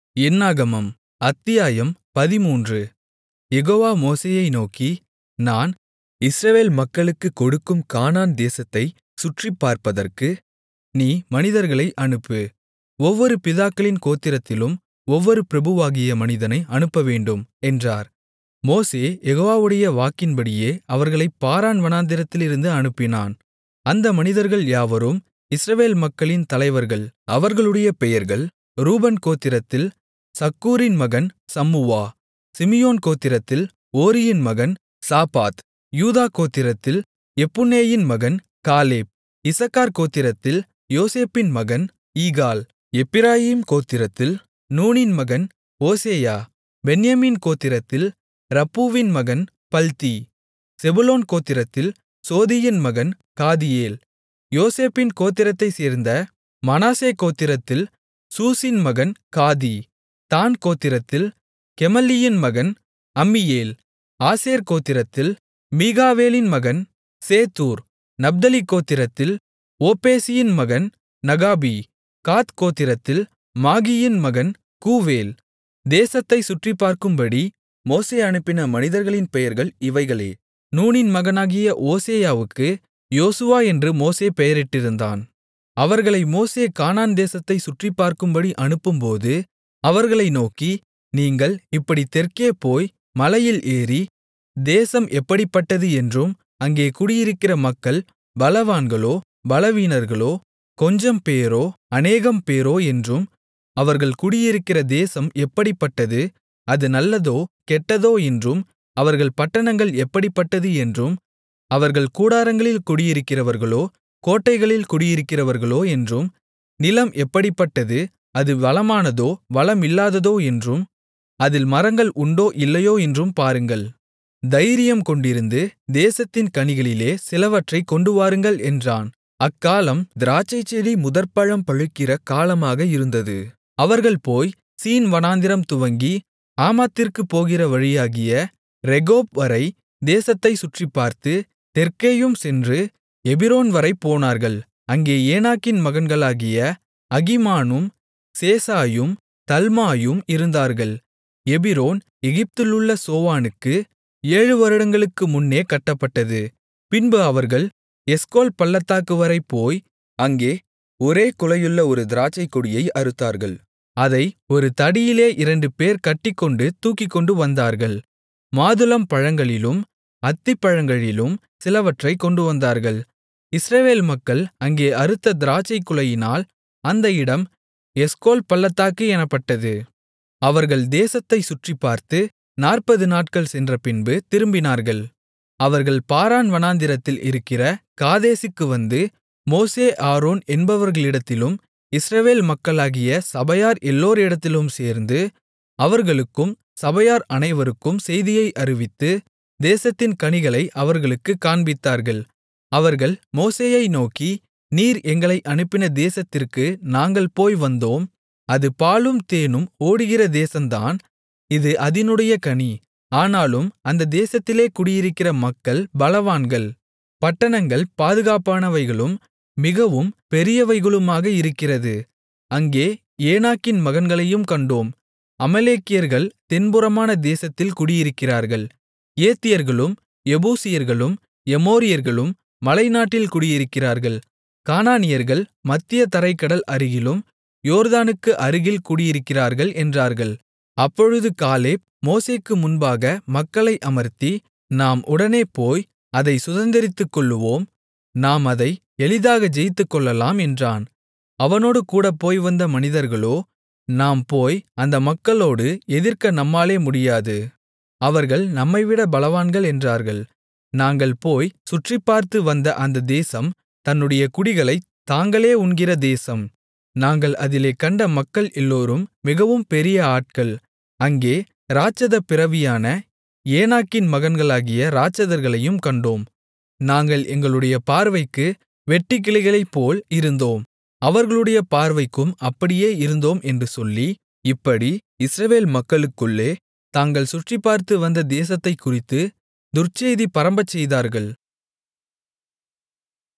என்னாகமம் அத்தியாயம் பதிமூன்று யெகோவா மோசேயை நோக்கி நான் இஸ்ரவேல் மக்களுக்குக் கொடுக்கும் கானான் தேசத்தைச் சுற்றிப்பார்ப்பதற்கு நீ மனிதர்களை அனுப்பு ஒவ்வொரு பிதாக்களின் கோத்திரத்திலும் ஒவ்வொரு பிரபுவாகிய மனிதனை அனுப்பவேண்டும் என்றார் மோசே யெகோவாவுடைய வாக்கின்படியே அவர்களைப் பாரான் வனாந்திரத்திலிருந்து அனுப்பினான் அந்த மனிதர்கள் யாவரும் இஸ்ரவேல் மக்களின் தலைவர்கள் அவர்களுடைய பெயர்கள் ரூபன் கோத்திரத்தில் சக்கூரின் மகன் சம்முவா சிமியோன் கோத்திரத்தில் ஓரியின் மகன் சாபாத் யூதா கோத்திரத்தில் எப்புன்னேயின் மகன் காலேப் இசக்கார் கோத்திரத்தில் யோசேப்பின் மகன் ஈகால் எப்பிராயீம் கோத்திரத்தில் நூனின் மகன் ஓசேயா பென்யமீன் கோத்திரத்தில் ரப்பூவின் மகன் பல்த்தி செபுலோன் கோத்திரத்தில் சோதியின் மகன் காதியேல் யோசேப்பின் கோத்திரத்தைச் சேர்ந்த மனாசே கோத்திரத்தில் சூசின் மகன் காதி தாண் கோத்திரத்தில் கெமல்லியின் மகன் அம்மியேல் ஆசேர் கோத்திரத்தில் மீகாவேலின் மகன் சேத்தூர் நப்தலி கோத்திரத்தில் ஓப்பேசியின் மகன் நகாபி காத் கோத்திரத்தில் மாகியின் மகன் கூவேல் தேசத்தைச் சுற்றிப்பார்க்கும்படி மோசே அனுப்பின மனிதர்களின் பெயர்கள் இவைகளே நூனின் மகனாகிய ஓசேயாவுக்கு யோசுவா என்று மோசே பெயரிட்டிருந்தான் அவர்களை மோசே கானான் தேசத்தைச் சுற்றிப்பார்க்கும்படி அனுப்பும்போது அவர்களை நோக்கி நீங்கள் இப்படித் தெற்கே போய் மலையில் ஏறி தேசம் எப்படிப்பட்டது என்றும் அங்கே குடியிருக்கிற மக்கள் பலவான்களோ பலவீனர்களோ கொஞ்சம் பேரோ அநேகம் பேரோ என்றும் அவர்கள் குடியிருக்கிற தேசம் எப்படிப்பட்டது அது நல்லதோ கெட்டதோ என்றும் அவர்கள் பட்டணங்கள் எப்படிப்பட்டது என்றும் அவர்கள் கூடாரங்களில் குடியிருக்கிறவர்களோ கோட்டைகளில் குடியிருக்கிறவர்களோ என்றும் நிலம் எப்படிப்பட்டது அது வளமானதோ வளமில்லாததோ என்றும் அதில் மரங்கள் உண்டோ இல்லையோ என்றும் பாருங்கள் தைரியம் கொண்டிருந்து தேசத்தின் கனிகளிலே சிலவற்றைக் கொண்டுவாருங்கள் என்றான் அக்காலம் திராட்சைச்செடி முதற்பழம் பழுக்கிற காலமாக இருந்தது அவர்கள் போய் சீன் வனாந்திரம் துவங்கி ஆமாத்திற்குப் போகிற வழியாகிய ரெகோப் வரை தேசத்தைச் சுற்றிப்பார்த்து தெற்கேயும் சென்று எபிரோன் வரை போனார்கள் அங்கே ஏனாக்கின் மகன்களாகிய அகிமானும் சேசாயும் தல்மாயும் இருந்தார்கள் எபிரோன் எகிப்திலுள்ள சோவானுக்கு ஏழு வருடங்களுக்கு முன்னே கட்டப்பட்டது பின்பு அவர்கள் எஸ்கோல் பள்ளத்தாக்குவரை போய் அங்கே ஒரே குலையுள்ள ஒரு திராட்சைக்கொடியை அறுத்தார்கள் அதை ஒரு தடியிலே இரண்டு பேர் கட்டிக்கொண்டு தூக்கிக்கொண்டு வந்தார்கள் மாதுளம் பழங்களிலும் அத்திப்பழங்களிலும் சிலவற்றைக் கொண்டுவந்தார்கள் இஸ்ரவேல் மக்கள் அங்கே அறுத்த திராட்சைக்குலையினால் அந்த இடம் எஸ்கோல் பள்ளத்தாக்கு எனப்பட்டது அவர்கள் தேசத்தைச் சுற்றிப்பார்த்து நாற்பது நாட்கள் சென்றபின்பு திரும்பினார்கள் அவர்கள் பாரான் வனாந்திரத்தில் இருக்கிற காதேசுக்கு வந்து மோசே ஆரோன் என்பவர்களிடத்திலும் இஸ்ரவேல் மக்களாகிய சபையார் எல்லோரிடத்திலும் சேர்ந்து அவர்களுக்கும் சபையார் அனைவருக்கும் செய்தியை அறிவித்து தேசத்தின் கனிகளை அவர்களுக்குக் காண்பித்தார்கள் அவர்கள் மோசேயை நோக்கி நீர் எங்களை அனுப்பின தேசத்திற்கு நாங்கள் போய் வந்தோம் அது பாலும் தேனும் ஓடுகிற தேசந்தான் இது அதினுடைய கனி ஆனாலும் அந்த தேசத்திலே குடியிருக்கிற மக்கள் பலவான்கள் பட்டணங்கள் பாதுகாப்பானவைகளும் மிகவும் பெரியவைகளுமாக இருக்கிறது அங்கே ஏனாக்கின் மகன்களையும் கண்டோம் அமலேக்கியர்கள் தென்புறமான தேசத்தில் குடியிருக்கிறார்கள் ஏத்தியர்களும் எபூசியர்களும் எமோரியர்களும் மலைநாட்டில் குடியிருக்கிறார்கள் கானானியர்கள் மத்திய தரைக்கடல் அருகிலும் யோர்தானுக்கு அருகில் குடியிருக்கிறார்கள் என்றார்கள் அப்பொழுது காலேப் மோசேக்கு முன்பாக மக்களை அமர்த்தி நாம் உடனே போய் அதை சுதந்தரித்துக்கொள்ளுவோம் நாம் அதை எளிதாக ஜெயித்துக்கொள்ளலாம் என்றான் அவனோடு கூட போய் வந்த மனிதர்களோ நாம் போய் அந்த மக்களோடு எதிர்க்க நம்மாலே முடியாது அவர்கள் நம்மைவிட பலவான்கள் என்றார்கள் நாங்கள் போய் சுற்றிப்பார்த்து வந்த அந்த தேசம் தன்னுடைய குடிகளைத் தாங்களே உண்கிற தேசம் நாங்கள் அதிலே கண்ட மக்கள் எல்லோரும் மிகவும் பெரிய ஆட்கள் அங்கே இராட்சத பிறவியான ஏனாக்கின் மகன்களாகிய இராட்சதர்களையும் கண்டோம் நாங்கள் எங்களுடைய பார்வைக்கு வெட்டுக்கிளிகளைப்போல் இருந்தோம் அவர்களுடைய பார்வைக்கும் அப்படியே இருந்தோம் என்று சொல்லி இப்படி இஸ்ரவேல் மக்களுக்குள்ளே தாங்கள் சுற்றிப்பார்த்து வந்த தேசத்தைக்குறித்து துர்ச்செய்தி பரம்பச்செய்தார்கள்